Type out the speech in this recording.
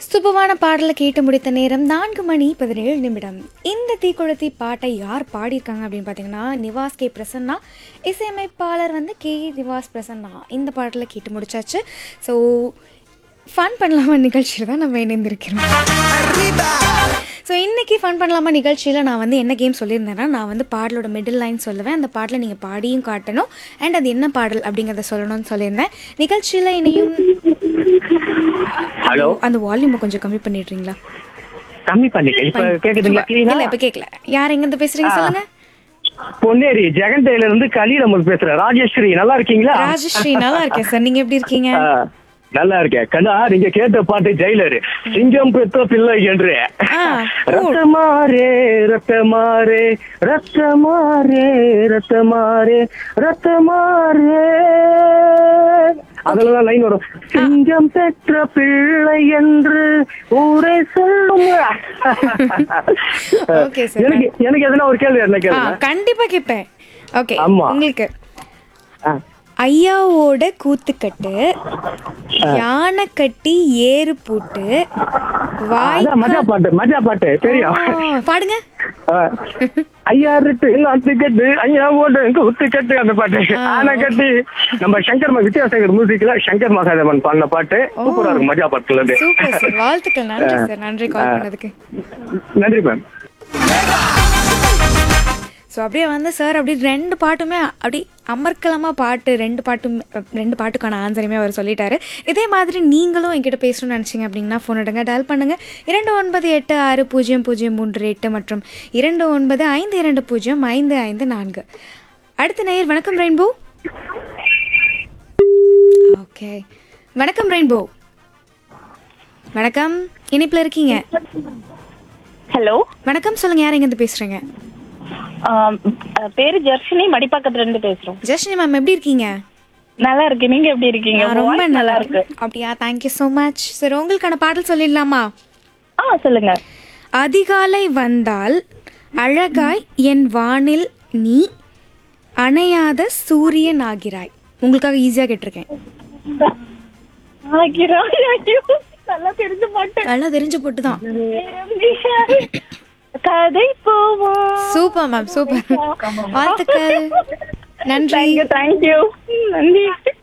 சூப்பமான பாடலை கேட்டு முடித்த நேரம் நான்கு மணி பதினேழு நிமிடம் இந்த தீக்குளத்தி பாட்டை யார் பாடியிருக்காங்க அப்படின்னு பார்த்தீங்கன்னா நிவாஸ் கே பிரசன்னா இசையமைப்பாளர் வந்து கே நிவாஸ் பிரசன்னா இந்த பாட்டில் கேட்டு முடிச்சாச்சு ஸோ ஃபன் பண்ணலாமா நிகழ்ச்சியில் தான் நம்ம இணைந்திருக்கிறோம் ஸோ இன்றைக்கி ஃபன் பண்ணலாமா நிகழ்ச்சியில் நான் வந்து என்ன கேம் சொல்லியிருந்தேன்னா நான் வந்து பாடலோட மிடில் லைன் சொல்லுவேன் அந்த பாடலை நீங்கள் பாடியும் காட்டணும் அண்ட் அது என்ன பாடல் அப்படிங்கிறத சொல்லணும்னு சொல்லியிருந்தேன் நிகழ்ச்சியில் இணையும் ஹலோ அந்த வால்யூமை கொஞ்சம் கம்மி பண்ணிடுறீங்களா கம்மி பண்ணிட்டேன் இப்ப கேக்குதுங்களா இல்ல கிளீனா இப்ப கேட்கல யார் எங்க இருந்து பேசுறீங்க சொல்லுங்க பொன்னேரி ஜெகன்டைல இருந்து கலிரமல் பேசுறேன் ராஜேஸ்வரி நல்லா இருக்கீங்களா ராஜஸ்ரீ நல்லா இருக்கேன் சார் நீங்க எப்படி இருக்கீங்க ஆ, நல்லா இருக்கேன் கண்ணா நீங்க கேட்ட பாட்டு ஜெயிலர் சிங்கம் பெத்த பிள்ளை என்று ஆ, ஓ. ரத்தமாரே ரத்தமாரே ரத்தமாரே ரத்தமாரே ரத்தமாரே அதுலதான் லைன் வரும் சிங்கம் பெற்ற பிள்ளை என்று ஊரே சொல்லும் Okay, sir. எனக்கு எனக்கு எதனா ஒரு கேள்வி என்ன ஆ, கேளுங்க கண்டிப்பா கேட்பேன் ஓகே ஆமா. உங்களுக்கு ஆ. ஐயாவோட கூத்துக்கட்டு யானை கட்டி ஏறு பூட்டு வாய் அதான் மஜா பாட்டு மஜா பாட்டு தெரியும் ஆ, பாடுங்க ஆ. ஐயா ரெட்டு நாட்டு கட்டு ஐயா ஓட்டு குத்து கட்டு அந்த பாட்டு ஆனா கட்டி நம்ம சங்கர் ம- வித்யாசாகர் மியூசிக்ல சங்கர் மகாதேவன் பாடின பாட்டு சூப்பரா இருக்கும் மஜா பாட்டுல இருந்து சூப்பர் சார் வாழ்த்துக்கள் நன்றி சார் நன்றி கால் பண்ணதுக்கு நன்றி மேம் ஸோ அப்படியே வந்து சார் அப்படி ரெண்டு பாட்டுமே அப்படி அமர்க்கலமாக பாட்டு ரெண்டு பாட்டும் ரெண்டு பாட்டுக்கான ஆன்சரையுமே அவர் சொல்லிட்டாரு இதே மாதிரி நீங்களும் என்கிட்ட பேசணும்னு நினச்சிங்க அப்படின்னா ஃபோன் எடுங்க டயல் பண்ணுங்கள் இரண்டு ஒன்பது எட்டு ஆறு பூஜ்ஜியம் பூஜ்ஜியம் மூன்று எட்டு மற்றும் இரண்டு ஒன்பது ஐந்து இரண்டு பூஜ்ஜியம் ஐந்து ஐந்து நான்கு அடுத்த நேயர் வணக்கம் ரெயின்போ ஓகே வணக்கம் ரெயின்போ வணக்கம் இணைப்பில் இருக்கீங்க ஹலோ வணக்கம் சொல்லுங்கள் யார் எங்கேருந்து பேசுகிறீங்க ஆம், அஹ், பேரு ஜர்ஷினி மடிப்பாக்கத்துல இருந்து பேசுறோம் ஜெஷினி மேம் எப்படி இருக்கீங்க நல்லா இருக்கு நீங்க எப்படி இருக்கீங்க நான் ரொம்ப Voice நல்லா இருக்கு அப்படியா தேங்க்யூ ஸோ மச் சரி உங்களுக்கான பாடல் சொல்லிடலாமா ஆ சொல்லுங்க அதிகாலை வந்தால் அழகாய் என் வானில் நீ அணையாத சூரியன் ஆகிறாய் உங்களுக்காக ஈஸியாக கேட்டிருக்கேன் ஆகிரா, ஐயோ, நல்லா தெரிஞ்ச மாட்டேன் நல்லா தெரிஞ்ச போட்டு தான் கதை போவோம் சூப்பர் மேம் சூப்பர் வாழ்த்துக்கள் நன்றி தேங்க்யூ தேங்க்யூ நன்றி